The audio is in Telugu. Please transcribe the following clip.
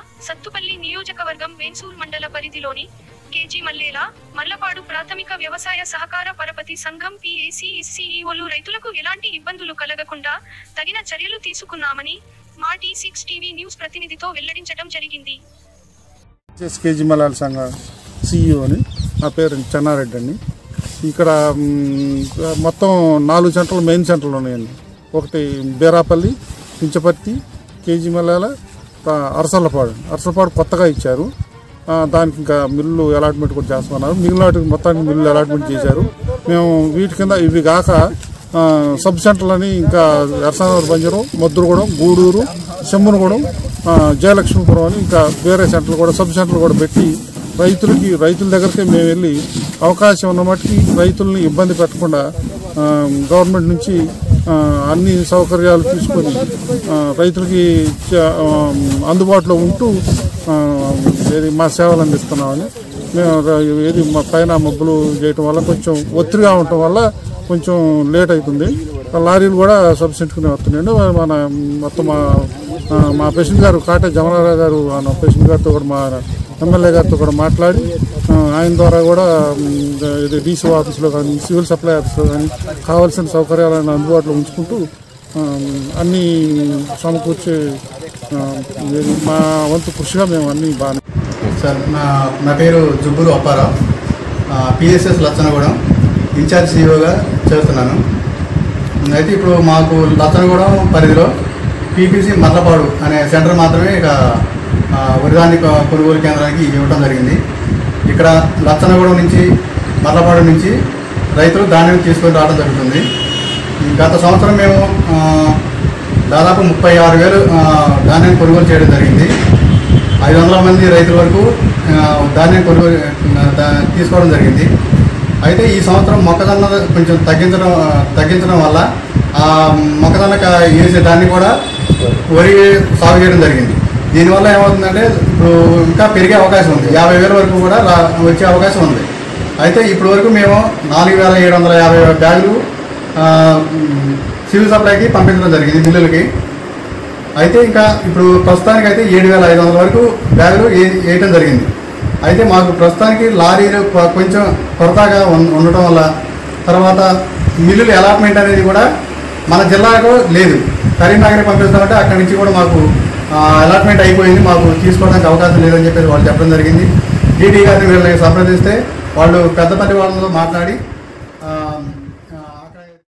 సత్తుపల్లి నియోజకవర్గం వేన్సూర్ మండల పరిధిలోని కేజీ మల్లేల మల్లపాడు ప్రాథమిక వ్యవసాయ సహకార పరపతి సంఘం పిఏసిఎస్సిఈఓలు రైతులకు ఎలాంటి ఇబ్బందులు కలగకుండా తగిన చర్యలు తీసుకున్నామని మా టీ సిక్స్ టీవీ న్యూస్ ప్రతినిధితో వెల్లడించడం జరిగింది కేజీ మలాల సంఘ సిఇఓని నా పేరు చెన్నారెడ్డి అండి ఇక్కడ మ్, మొత్తం నాలుగు సెంటర్లు మెయిన్ సెంటర్లు ఉన్నాయండి ఒకటి బేరాపల్లి పించపర్తి కేజీ మలాల అరసలపాడు అరసలపాడు కొత్తగా ఇచ్చారు ఆ, దానికి ఇంకా మిల్లు అలాట్మెంట్ కూడా చేస్తున్నారు మిగిలిన వాటికి మొత్తానికి మిల్లు అలాట్మెంట్ చేశారు మేము వీటి కింద ఇవి కాక ఆ, సబ్ సెంటర్లని ఇంకా ఎర్సానగర్ బంజరు మద్దురుగూడెం గూడూరు చెమ్మునగూడెం ఆ, జయలక్ష్మీపురం అని ఇంకా వేరే సెంటర్లు కూడా సబ్ సెంటర్లు కూడా పెట్టి రైతులకి రైతుల దగ్గరికి మేము వెళ్ళి అవకాశం ఉన్న మట్టుకి రైతుల్ని ఇబ్బంది పెట్టకుండా ఆ, గవర్నమెంట్ నుంచి ఆ, అన్ని సౌకర్యాలు తీసుకొని ఆ, రైతులకి చ- ఆ, అందుబాటులో ఉంటూ ఆ, ఏది మా సేవలు అందిస్తున్నామని మేము ర- ఏది మా పైన మబ్బులు చేయటం వల్ల కొంచెం ఒత్తిడిగా ఉండటం వల్ల కొంచెం లేట్ అవుతుంది లారీలు కూడా సబ్సిడీకునే వస్తున్నాయండి మన మొత్తం మా ఆ, మా ప్రెసిడెంట్ గారు కాటే జమనారావు గారు మన ప్రెసిడెంట్ గారితో కూడా మా ఎమ్మెల్యే గారితో కూడా మాట్లాడి ఆ, ఆయన ద్వారా కూడా మ్, ఇది డీసీ ఆఫీస్లో కానీ సివిల్ సప్లై ఆఫీస్లో కానీ కావాల్సిన సౌకర్యాలను అందుబాటులో ఉంచుకుంటూ ఆ, అన్నీ సమకూర్చి ఆ, ఇది మా వంతు కృషిగా మేము అన్నీ బాగా సార్ నా నా పేరు జుబ్బూరు అప్పారావు పిఎస్ఎస్ లచ్చనగూడెం ఇన్ఛార్జ్ సీఈఓగా చేస్తున్నాను అయితే ఇప్పుడు మాకు లచ్చనగూడెం పరిధిలో పీపీసీ మర్లపాడు అనే సెంటర్ మాత్రమే ఇక ఆ, వరిధాన్య కొ- కొనుగోలు కేంద్రానికి ఇవ్వడం జరిగింది ఇక్కడ లచ్చనగూడెం నుంచి మర్లపాడు నుంచి రైతులు ధాన్యం తీసుకొని రావడం జరుగుతుంది గత సంవత్సరం మేము ఆ, దాదాపు ముప్పై ఆరు వేలు ఆ, ధాన్యం కొనుగోలు చేయడం జరిగింది ఐదు వందల మంది రైతుల వరకు ఆ, ధాన్యం కొనుగోలు ఆ, దా- తీసుకోవడం జరిగింది అయితే ఈ సంవత్సరం మొక్కజొన్న కొంచెం తగ్గించడం ఆ, తగ్గించడం వల్ల ఆ మొక్కజొన్న క- వేసే దాన్ని కూడా వరి సాగు చేయడం జరిగింది దీనివల్ల ఏమవుతుందంటే ఇప్పుడు ఇంకా పెరిగే అవకాశం ఉంది యాభై వేల వరకు కూడా రా వచ్చే అవకాశం ఉంది అయితే ఇప్పటి వరకు మేము నాలుగు వేల ఏడు వందల యాభై బ్యాగులు ఆ, సివిల్ సప్లైకి పంపించడం జరిగింది మిల్లులకి అయితే ఇంకా ఇప్పుడు ప్రస్తుతానికి అయితే ఏడు వేల ఐదు వందల వరకు బ్యాగులు ఏ- వేయటం జరిగింది అయితే మాకు ప్రస్తుతానికి లారీలు కొ- కొంచెం కొరతగా ఉన్- ఉండటం వల్ల తర్వాత మిల్లుల అలాట్మెంట్ అనేది కూడా మన జిల్లాకు లేదు కరీంనగర్ పంపిస్తామంటే అక్కడి నుంచి కూడా మాకు అలాట్మెంట్ అయిపోయింది మాకు తీసుకోవడానికి అవకాశం లేదని చెప్పేసి వాళ్ళు చెప్పడం జరిగింది డీడీ గారిని వీళ్ళని సంప్రదిస్తే వాళ్ళు పెద్దపల్లి వాళ్ళతో మాట్లాడి ఆ,